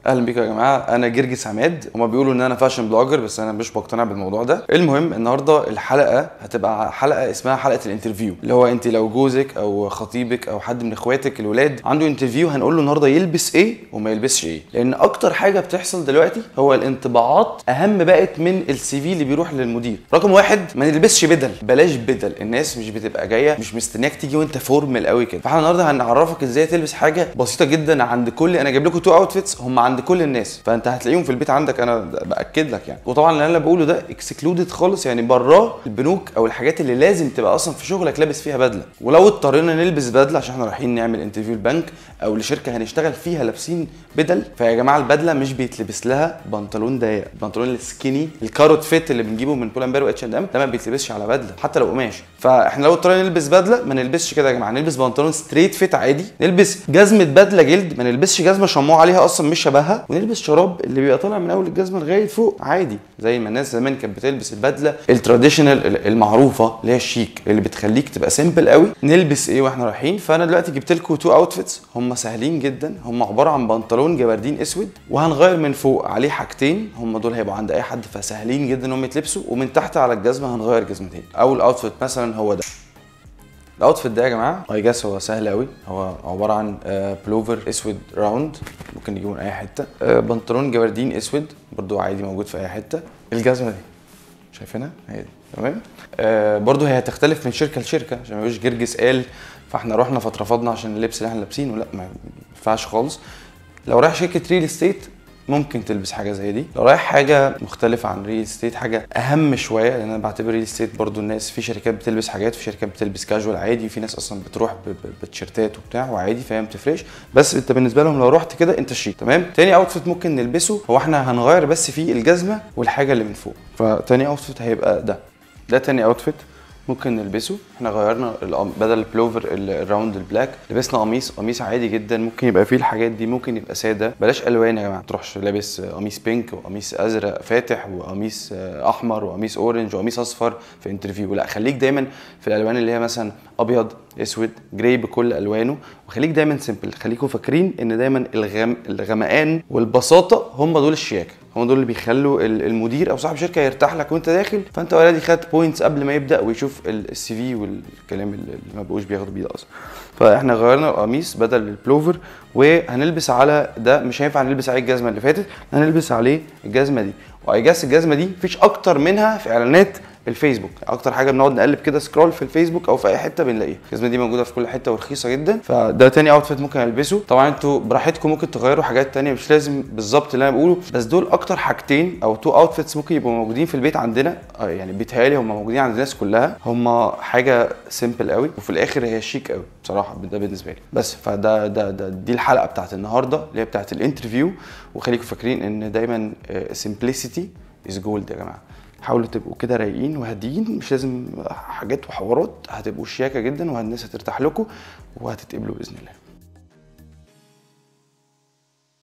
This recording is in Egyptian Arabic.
اهلا بيكم يا جماعه انا جرجس عماد هما بيقولوا ان انا فاشن بلوجر بس انا مش مقتنع بالموضوع ده المهم النهارده الحلقه هتبقى حلقه اسمها حلقه الانترفيو اللي هو انت لو جوزك او خطيبك او حد من اخواتك الولاد عنده انترفيو هنقول له النهارده يلبس ايه وما يلبسش ايه لان اكتر حاجه بتحصل دلوقتي هو الانطباعات اهم بقت من السي في اللي بيروح للمدير رقم واحد ما نلبسش بدل بلاش بدل الناس مش بتبقى جايه مش مستنياك تيجي وانت فورمال قوي كده فاحنا النهارده هنعرفك ازاي تلبس حاجه بسيطه جدا عند كل انا جايب لكم تو اوتفيتس هم عند كل الناس فانت هتلاقيهم في البيت عندك انا باكد لك يعني وطبعا اللي انا بقوله ده اكسكلودد خالص يعني براه البنوك او الحاجات اللي لازم تبقى اصلا في شغلك لابس فيها بدله ولو اضطرينا نلبس بدله عشان احنا رايحين نعمل انترفيو البنك او لشركه هنشتغل فيها لابسين بدل فيا جماعه البدله مش بيتلبس لها بنطلون ضيق البنطلون السكيني الكاروت فيت اللي بنجيبه من بولامبير واتش اند ام ده ما بيتلبسش على بدله حتى لو قماش فاحنا لو اضطرينا نلبس بدله ما نلبسش كده يا جماعه نلبس بنطلون ستريت فيت عادي نلبس جزمه بدله جلد ما نلبسش جزمه شموع عليها اصلا مش شبهها ونلبس شراب اللي بيبقى طالع من اول الجزمه لغايه فوق عادي زي ما الناس زمان كانت بتلبس البدله التراديشنال المعروفه اللي هي الشيك اللي بتخليك تبقى سيمبل قوي نلبس ايه واحنا رايحين فانا دلوقتي جبت لكم تو اوتفيتس هم سهلين جدا هم عباره عن بنطلون جبردين اسود وهنغير من فوق عليه حاجتين هم دول هيبقوا عند اي حد فسهلين جدا انهم يتلبسوا ومن تحت على الجزمه هنغير جزمتين اول اوتفيت مثلا هو ده الاوتفيت ده يا جماعه اي جاس هو سهل قوي هو عباره عن آه، بلوفر اسود راوند ممكن نجيبه من اي حته آه، بنطلون جبردين اسود برضو عادي موجود في اي حته الجزمه دي شايفينها هي دي تمام آه برضو هي هتختلف من شركه لشركه عشان ما يبقاش جرجس قال فاحنا رحنا فاترفضنا عشان اللبس اللي احنا لابسينه لا ما ينفعش خالص لو رايح شركه ريل استيت ممكن تلبس حاجه زي دي لو رايح حاجه مختلفه عن ريل استيت حاجه اهم شويه لان انا بعتبر ريل استيت برضو الناس في شركات بتلبس حاجات في شركات بتلبس كاجوال عادي وفي ناس اصلا بتروح ب- ب- بتيشيرتات وبتاع وعادي فهي ما بتفرقش بس انت بالنسبه لهم لو رحت كده انت شيك تمام تاني اوتفيت ممكن نلبسه هو احنا هنغير بس فيه الجزمه والحاجه اللي من فوق فتاني اوتفيت هيبقى ده ده تاني اوتفيت ممكن نلبسه احنا غيرنا القم- بدل البلوفر ال- الراوند البلاك لبسنا قميص قميص عادي جدا ممكن يبقى فيه الحاجات دي ممكن يبقى ساده بلاش الوان يا جماعه ما تروحش لابس قميص بينك وقميص ازرق فاتح وقميص آه، احمر وقميص اورنج وقميص اصفر في انترفيو لا خليك دايما في الالوان اللي هي مثلا ابيض اسود جراي بكل الوانه وخليك دايما سيمبل خليكم فاكرين ان دايما الغم الغمقان والبساطه هم دول الشياكه هم دول اللي بيخلوا ال- المدير او صاحب الشركه يرتاح لك وانت داخل فانت اوريدي خدت بوينتس قبل ما يبدا ويشوف السي في والكلام اللي اللي ما بقوش بياخدوا بيه ده اصلا فاحنا غيرنا القميص بدل البلوفر وهنلبس على ده مش هينفع نلبس عليه الجزمه اللي فاتت هنلبس عليه الجزمه دي واي جاس الجزمه دي مفيش اكتر منها في اعلانات الفيسبوك اكتر حاجه بنقعد نقلب كده سكرول في الفيسبوك او في اي حته بنلاقيها الجزمه دي موجوده في كل حته ورخيصه جدا فده تاني اوتفيت ممكن البسه طبعا انتوا براحتكم ممكن تغيروا حاجات تانية مش لازم بالظبط اللي انا بقوله بس دول اكتر حاجتين او تو اوتفيتس ممكن يبقوا موجودين في البيت عندنا آه يعني بيتهيألي هم موجودين عند الناس كلها هم حاجه سيمبل قوي وفي الاخر هي شيك قوي بصراحه ده بالنسبه لي بس فده ده, ده دي الحلقه بتاعت النهارده اللي هي بتاعت الانترفيو وخليكم فاكرين ان دايما سمبلسيتي از جولد يا جماعه حاولوا تبقوا كده رايقين وهاديين مش لازم حاجات وحوارات هتبقوا شياكه جدا والناس هترتاح لكم وهتتقبلوا باذن الله